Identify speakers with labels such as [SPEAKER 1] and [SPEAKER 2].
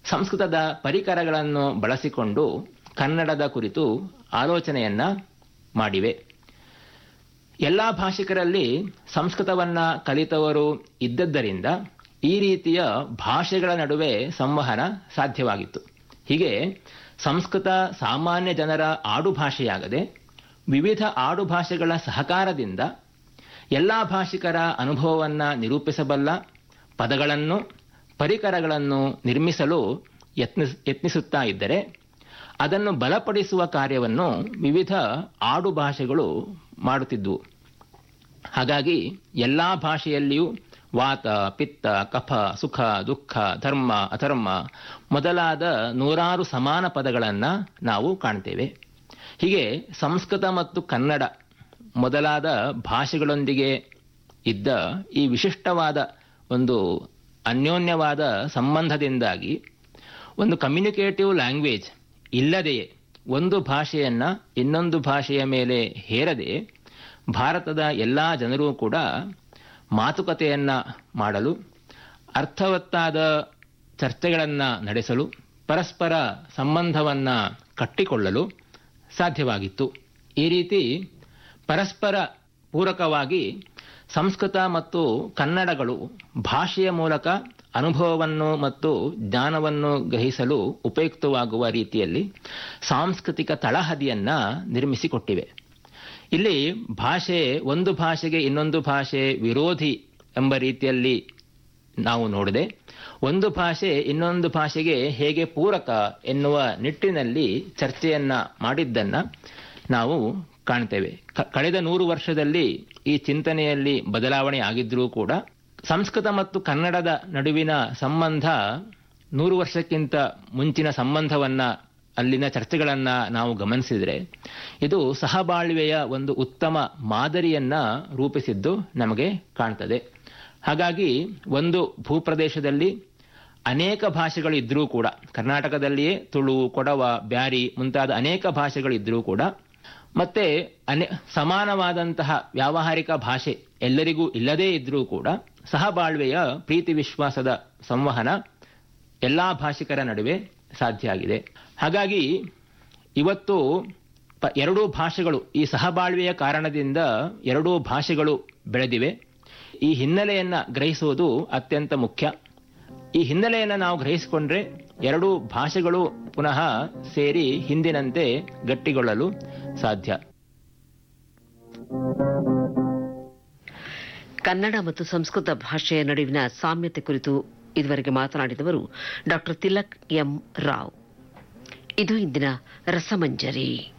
[SPEAKER 1] ಸಂಸ್ಕೃತದ ಪರಿಕರಗಳನ್ನು ಬಳಸಿಕೊಂಡು ಕನ್ನಡದ ಕುರಿತು ಆಲೋಚನೆಯನ್ನ ಮಾಡಿವೆ ಎಲ್ಲ ಭಾಷಿಕರಲ್ಲಿ ಸಂಸ್ಕೃತವನ್ನ ಕಲಿತವರು ಇದ್ದದ್ದರಿಂದ ಈ ರೀತಿಯ ಭಾಷೆಗಳ ನಡುವೆ ಸಂವಹನ ಸಾಧ್ಯವಾಗಿತ್ತು ಹೀಗೆ ಸಂಸ್ಕೃತ ಸಾಮಾನ್ಯ ಜನರ ಆಡುಭಾಷೆಯಾಗದೆ ವಿವಿಧ ಆಡುಭಾಷೆಗಳ ಸಹಕಾರದಿಂದ ಎಲ್ಲ ಭಾಷಿಕರ ಅನುಭವವನ್ನ ನಿರೂಪಿಸಬಲ್ಲ ಪದಗಳನ್ನು ಪರಿಕರಗಳನ್ನು ನಿರ್ಮಿಸಲು ಯತ್ನಿಸ್ ಯತ್ನಿಸುತ್ತಾ ಇದ್ದರೆ ಅದನ್ನು ಬಲಪಡಿಸುವ ಕಾರ್ಯವನ್ನು ವಿವಿಧ ಆಡು ಭಾಷೆಗಳು ಮಾಡುತ್ತಿದ್ದುವು ಹಾಗಾಗಿ ಎಲ್ಲ ಭಾಷೆಯಲ್ಲಿಯೂ ವಾತ ಪಿತ್ತ ಕಫ ಸುಖ ದುಃಖ ಧರ್ಮ ಅಧರ್ಮ ಮೊದಲಾದ ನೂರಾರು ಸಮಾನ ಪದಗಳನ್ನು ನಾವು ಕಾಣ್ತೇವೆ ಹೀಗೆ ಸಂಸ್ಕೃತ ಮತ್ತು ಕನ್ನಡ ಮೊದಲಾದ ಭಾಷೆಗಳೊಂದಿಗೆ ಇದ್ದ ಈ ವಿಶಿಷ್ಟವಾದ ಒಂದು ಅನ್ಯೋನ್ಯವಾದ ಸಂಬಂಧದಿಂದಾಗಿ ಒಂದು ಕಮ್ಯುನಿಕೇಟಿವ್ ಲ್ಯಾಂಗ್ವೇಜ್ ಇಲ್ಲದೆಯೇ ಒಂದು ಭಾಷೆಯನ್ನ ಇನ್ನೊಂದು ಭಾಷೆಯ ಮೇಲೆ ಹೇರದೆ ಭಾರತದ ಎಲ್ಲ ಜನರೂ ಕೂಡ ಮಾತುಕತೆಯನ್ನ ಮಾಡಲು ಅರ್ಥವತ್ತಾದ ಚರ್ಚೆಗಳನ್ನು ನಡೆಸಲು ಪರಸ್ಪರ ಸಂಬಂಧವನ್ನ ಕಟ್ಟಿಕೊಳ್ಳಲು ಸಾಧ್ಯವಾಗಿತ್ತು ಈ ರೀತಿ ಪರಸ್ಪರ ಪೂರಕವಾಗಿ ಸಂಸ್ಕೃತ ಮತ್ತು ಕನ್ನಡಗಳು ಭಾಷೆಯ ಮೂಲಕ ಅನುಭವವನ್ನು ಮತ್ತು ಜ್ಞಾನವನ್ನು ಗ್ರಹಿಸಲು ಉಪಯುಕ್ತವಾಗುವ ರೀತಿಯಲ್ಲಿ ಸಾಂಸ್ಕೃತಿಕ ತಳಹದಿಯನ್ನ ನಿರ್ಮಿಸಿಕೊಟ್ಟಿವೆ ಇಲ್ಲಿ ಭಾಷೆ ಒಂದು ಭಾಷೆಗೆ ಇನ್ನೊಂದು ಭಾಷೆ ವಿರೋಧಿ ಎಂಬ ರೀತಿಯಲ್ಲಿ ನಾವು ನೋಡದೆ ಒಂದು ಭಾಷೆ ಇನ್ನೊಂದು ಭಾಷೆಗೆ ಹೇಗೆ ಪೂರಕ ಎನ್ನುವ ನಿಟ್ಟಿನಲ್ಲಿ ಚರ್ಚೆಯನ್ನ ಮಾಡಿದ್ದನ್ನ ನಾವು ಕಾಣ್ತೇವೆ ಕಳೆದ ನೂರು ವರ್ಷದಲ್ಲಿ ಈ ಚಿಂತನೆಯಲ್ಲಿ ಬದಲಾವಣೆ ಆಗಿದ್ರೂ ಕೂಡ ಸಂಸ್ಕೃತ ಮತ್ತು ಕನ್ನಡದ ನಡುವಿನ ಸಂಬಂಧ ನೂರು ವರ್ಷಕ್ಕಿಂತ ಮುಂಚಿನ ಸಂಬಂಧವನ್ನ ಅಲ್ಲಿನ ಚರ್ಚೆಗಳನ್ನ ನಾವು ಗಮನಿಸಿದರೆ ಇದು ಸಹಬಾಳ್ವೆಯ ಒಂದು ಉತ್ತಮ ಮಾದರಿಯನ್ನ ರೂಪಿಸಿದ್ದು ನಮಗೆ ಕಾಣ್ತದೆ ಹಾಗಾಗಿ ಒಂದು ಭೂಪ್ರದೇಶದಲ್ಲಿ ಅನೇಕ ಭಾಷೆಗಳಿದ್ರೂ ಕೂಡ ಕರ್ನಾಟಕದಲ್ಲಿಯೇ ತುಳು ಕೊಡವ ಬ್ಯಾರಿ ಮುಂತಾದ ಅನೇಕ ಭಾಷೆಗಳಿದ್ರೂ ಕೂಡ ಮತ್ತೆ ಅನೆ ಸಮಾನವಾದಂತಹ ವ್ಯಾವಹಾರಿಕ ಭಾಷೆ ಎಲ್ಲರಿಗೂ ಇಲ್ಲದೇ ಇದ್ರೂ ಕೂಡ ಸಹಬಾಳ್ವೆಯ ಪ್ರೀತಿ ವಿಶ್ವಾಸದ ಸಂವಹನ ಎಲ್ಲಾ ಭಾಷಿಕರ ನಡುವೆ ಸಾಧ್ಯ ಆಗಿದೆ ಹಾಗಾಗಿ ಇವತ್ತು ಎರಡೂ ಭಾಷೆಗಳು ಈ ಸಹಬಾಳ್ವೆಯ ಕಾರಣದಿಂದ ಎರಡೂ ಭಾಷೆಗಳು ಬೆಳೆದಿವೆ ಈ ಹಿನ್ನೆಲೆಯನ್ನ ಗ್ರಹಿಸುವುದು ಅತ್ಯಂತ ಮುಖ್ಯ ಈ ಹಿನ್ನೆಲೆಯನ್ನು ನಾವು ಗ್ರಹಿಸಿಕೊಂಡ್ರೆ ಎರಡೂ ಭಾಷೆಗಳು ಪುನಃ ಸೇರಿ ಹಿಂದಿನಂತೆ ಗಟ್ಟಿಗೊಳ್ಳಲು ಸಾಧ್ಯ
[SPEAKER 2] ಕನ್ನಡ ಮತ್ತು ಸಂಸ್ಕೃತ ಭಾಷೆಯ ನಡುವಿನ ಸಾಮ್ಯತೆ ಕುರಿತು ಇದುವರೆಗೆ ಮಾತನಾಡಿದವರು ಡಾಕ್ಟರ್ ತಿಲಕ್ ಎಂ ರಾವ್ ಇದು ಇಂದಿನ ರಸಮಂಜರಿ